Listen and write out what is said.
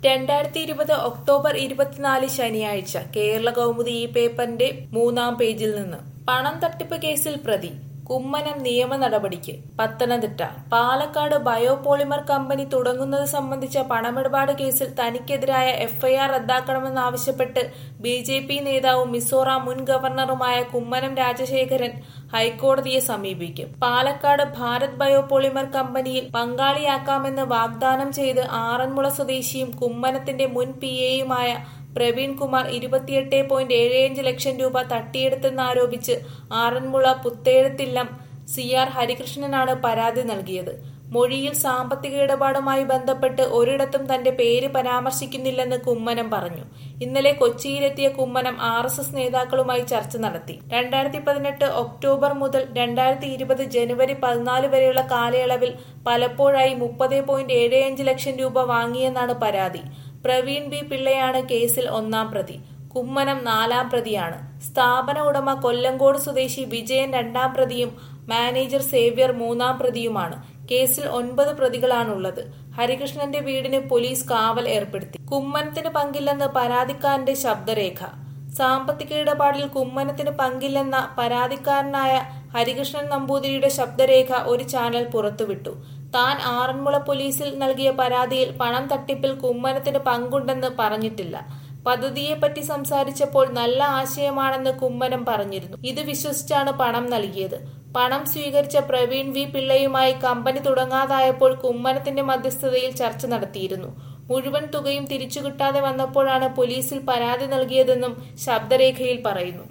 രണ്ടായിരത്തി ഇരുപത് ഒക്ടോബർ ഇരുപത്തിനാല് ശനിയാഴ്ച കേരള കൗമുദി ഈ പേപ്പറിന്റെ മൂന്നാം പേജിൽ നിന്ന് പണം തട്ടിപ്പ് കേസിൽ പ്രതി കുമ്മനം നിയമ നടപടിക്ക് പത്തനംതിട്ട പാലക്കാട് ബയോപോളിമർ കമ്പനി തുടങ്ങുന്നത് സംബന്ധിച്ച പണമിടപാട് കേസിൽ തനിക്കെതിരായ എഫ്ഐആർ റദ്ദാക്കണമെന്നാവശ്യപ്പെട്ട് ബി ജെ പി നേതാവും മിസോറാം മുൻ ഗവർണറുമായ കുമ്മനം രാജശേഖരൻ ഹൈക്കോടതിയെ സമീപിക്കും പാലക്കാട് ഭാരത് ബയോപോളിമർ കമ്പനിയിൽ പങ്കാളിയാക്കാമെന്ന് വാഗ്ദാനം ചെയ്ത് ആറന്മുള സ്വദേശിയും കുമ്മനത്തിന്റെ മുൻ പി എയുമായ പ്രവീൺ കുമാർ ഇരുപത്തിയെട്ട് പോയിന്റ് ഏഴ് ലക്ഷം രൂപ തട്ടിയെടുത്തെന്നാരോപിച്ച് ആറന്മുള പുത്തേഴത്തില്ലം സി ആർ ഹരികൃഷ്ണനാണ് പരാതി നൽകിയത് മൊഴിയിൽ സാമ്പത്തിക ഇടപാടുമായി ബന്ധപ്പെട്ട് ഒരിടത്തും തന്റെ പേര് പരാമർശിക്കുന്നില്ലെന്ന് കുമ്മനം പറഞ്ഞു ഇന്നലെ കൊച്ചിയിലെത്തിയ കുമ്മനം ആർ എസ് എസ് നേതാക്കളുമായി ചർച്ച നടത്തി രണ്ടായിരത്തി പതിനെട്ട് ഒക്ടോബർ മുതൽ രണ്ടായിരത്തി ഇരുപത് ജനുവരി പതിനാല് വരെയുള്ള കാലയളവിൽ പലപ്പോഴായി മുപ്പത് പോയിന്റ് ഏഴ് അഞ്ച് ലക്ഷം രൂപ വാങ്ങിയെന്നാണ് പരാതി പ്രവീൺ ബി പിള്ളയാണ് കേസിൽ ഒന്നാം പ്രതി കുമ്മനം നാലാം പ്രതിയാണ് സ്ഥാപന ഉടമ കൊല്ലങ്കോട് സ്വദേശി വിജയൻ രണ്ടാം പ്രതിയും മാനേജർ സേവ്യർ മൂന്നാം പ്രതിയുമാണ് കേസിൽ ഒൻപത് പ്രതികളാണുള്ളത് ഹരികൃഷ്ണന്റെ വീടിന് പോലീസ് കാവൽ ഏർപ്പെടുത്തി കുമ്മനത്തിന് പങ്കില്ലെന്ന് പരാതിക്കാരന്റെ ശബ്ദരേഖ സാമ്പത്തിക ഇടപാടിൽ കുമ്മനത്തിന് പങ്കില്ലെന്ന പരാതിക്കാരനായ ഹരികൃഷ്ണൻ നമ്പൂതിരിയുടെ ശബ്ദരേഖ ഒരു ചാനൽ പുറത്തുവിട്ടു താൻ ആറന്മുള പോലീസിൽ നൽകിയ പരാതിയിൽ പണം തട്ടിപ്പിൽ കുമ്മനത്തിന് പങ്കുണ്ടെന്ന് പറഞ്ഞിട്ടില്ല പദ്ധതിയെപ്പറ്റി സംസാരിച്ചപ്പോൾ നല്ല ആശയമാണെന്ന് കുമ്മനം പറഞ്ഞിരുന്നു ഇത് വിശ്വസിച്ചാണ് പണം നൽകിയത് പണം സ്വീകരിച്ച പ്രവീൺ വി പിള്ളയുമായി കമ്പനി തുടങ്ങാതായപ്പോൾ കുമ്മനത്തിന്റെ മധ്യസ്ഥതയിൽ ചർച്ച നടത്തിയിരുന്നു മുഴുവൻ തുകയും തിരിച്ചു കിട്ടാതെ വന്നപ്പോഴാണ് പോലീസിൽ പരാതി നൽകിയതെന്നും ശബ്ദരേഖയിൽ പറയുന്നു